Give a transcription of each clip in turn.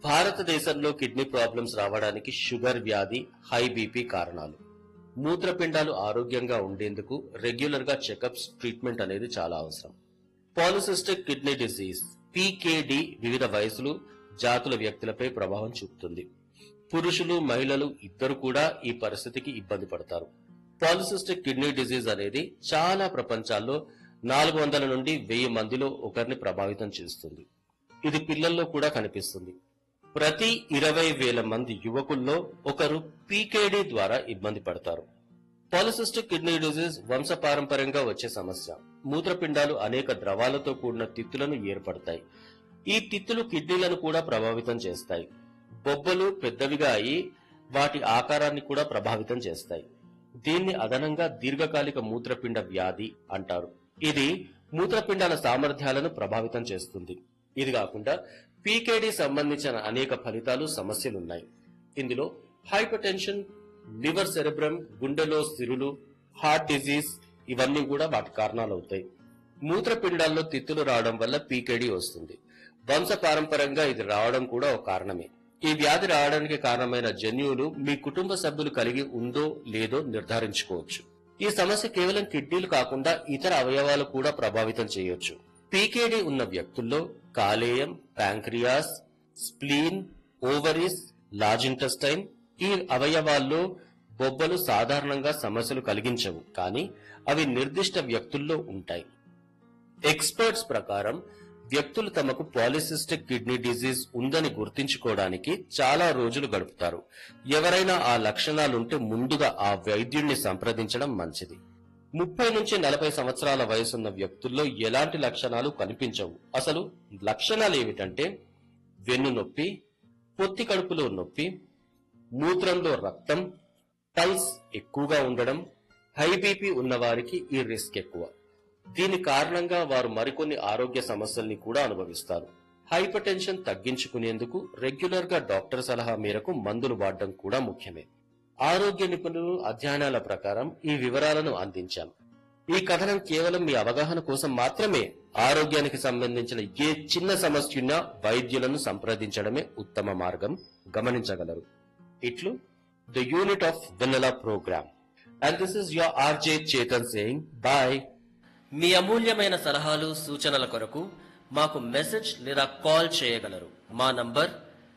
భారతదేశంలో kidney problems రావడానికి sugar వ్యాధి హై బీపీ కారణాలు మూత్రపిండాలు ఆరోగ్యంగా ఉండేందుకు రెగ్యులర్ గా చెకప్స్ ట్రీట్మెంట్ అనేది చాలా అవసరం పాలిసిస్టిక్ కిడ్నీ డిసీజ్ పీకేడి వివిధ వయసులు జాతుల వ్యక్తులపై ప్రభావం చూపుతుంది పురుషులు మహిళలు ఇద్దరు కూడా ఈ పరిస్థితికి ఇబ్బంది పడతారు పాలిసిస్టిక్ కిడ్నీ డిసీజ్ అనేది చాలా ప్రపంచాల్లో నాలుగు వందల నుండి వెయ్యి మందిలో ఒకరిని ప్రభావితం చేస్తుంది ఇది పిల్లల్లో కూడా కనిపిస్తుంది ప్రతి ఇరవై వేల మంది యువకుల్లో ఒకరు పీకేడి ద్వారా ఇబ్బంది పడతారు పాలిసిస్టిక్ కిడ్నీ డిసీజ్ వంశపారంపర్యంగా వచ్చే సమస్య మూత్రపిండాలు అనేక ద్రవాలతో కూడిన తిత్తులను ఏర్పడతాయి ఈ తిత్తులు కిడ్నీలను కూడా ప్రభావితం చేస్తాయి బొబ్బలు పెద్దవిగా అయి వాటి ఆకారాన్ని కూడా ప్రభావితం చేస్తాయి దీన్ని అదనంగా దీర్ఘకాలిక మూత్రపిండ వ్యాధి అంటారు ఇది మూత్రపిండాల సామర్థ్యాలను ప్రభావితం చేస్తుంది ఇది కాకుండా పీకేడి సంబంధించిన అనేక ఫలితాలు సమస్యలున్నాయి ఇందులో హైపర్ టెన్షన్ లివర్ సెరెబ్రమ్ గుండెలో సిరులు హార్ట్ డిజీజ్ ఇవన్నీ కూడా వాటి కారణాలు అవుతాయి మూత్రపిండాల్లో తిత్తులు రావడం వల్ల పీకేడి వస్తుంది వంశ పారంపర్యంగా ఇది రావడం కూడా ఒక కారణమే ఈ వ్యాధి రావడానికి కారణమైన జన్యువులు మీ కుటుంబ సభ్యులు కలిగి ఉందో లేదో నిర్ధారించుకోవచ్చు ఈ సమస్య కేవలం కిడ్నీలు కాకుండా ఇతర అవయవాలు కూడా ప్రభావితం చేయొచ్చు పీకేడి ఉన్న వ్యక్తుల్లో కాలేయం pancreas spleen ovaries large intestine ఈ అవయవాల్లో బొబ్బలు సాధారణంగా సమస్యలు కలిగించవు కానీ అవి నిర్దిష్ట వ్యక్తుల్లో ఉంటాయి ఎక్స్పర్ట్స్ ప్రకారం వ్యక్తులు తమకు పాలిసిస్టిక్ కిడ్నీ డిజీజ్ ఉందని గుర్తించుకోవడానికి చాలా రోజులు గడుపుతారు ఎవరైనా ఆ లక్షణాలుంటే ముందుగా ఆ వైద్యుడిని సంప్రదించడం మంచిది ముప్పై నుంచి నలభై సంవత్సరాల వయసున్న వ్యక్తుల్లో ఎలాంటి లక్షణాలు కనిపించవు అసలు లక్షణాలు ఏమిటంటే వెన్ను నొప్పి పొత్తి కడుపులో నొప్పి మూత్రంలో రక్తం పల్స్ ఎక్కువగా ఉండడం హై బీపీ ఉన్నవారికి ఈ రిస్క్ ఎక్కువ దీని కారణంగా వారు మరికొన్ని ఆరోగ్య సమస్యల్ని కూడా అనుభవిస్తారు హైపర్ టెన్షన్ తగ్గించుకునేందుకు రెగ్యులర్ గా డాక్టర్ సలహా మేరకు మందులు వాడడం కూడా ముఖ్యమే ఆరోగ్య నిపుణులు అధ్యయనాల ప్రకారం ఈ వివరాలను అందించాం ఈ కథనం కేవలం మీ అవగాహన కోసం మాత్రమే ఆరోగ్యానికి సంబంధించిన ఏ చిన్న సమస్య ఉన్నా వైద్యులను సంప్రదించడమే ఉత్తమ మార్గం గమనించగలరు ఇట్లు the unit of Vennela programme and this is your RJ Chetan saying bye మీ అమూల్యమైన సలహాలు సూచనల కొరకు మాకు మెసేజ్ లేదా కాల్ చేయగలరు మా నంబర్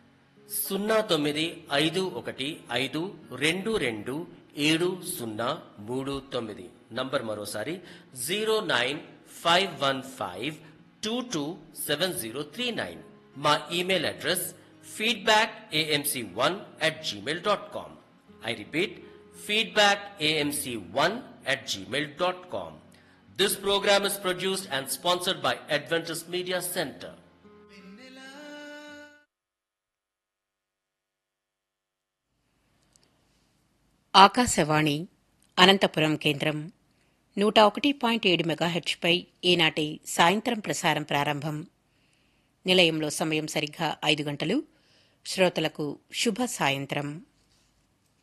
సున్నా తొమ్మిది ఐదు ఒకటి ఐదు రెండు రెండు ఏడు సున్నా మూడు తొమ్మిది నంబర్ మరోసారి zero nine five one five two two seven zero three nine మా email address feedback AMC one at Gmail dot com I repeat feedback AMC one at gmail.com. This program is produced and sponsored by Adventist Media Center. Akashvani Anantapuram కేంద్రం నూట ఒకటి point ఏడు మెగాహెచ్పై ఈనాటి సాయంత్రం ప్రసారం ప్రారంభం నిలయంలో సమయం సరిగ్గా ఐదు గంటలు శ్రోతలకు శుభ సాయంత్రం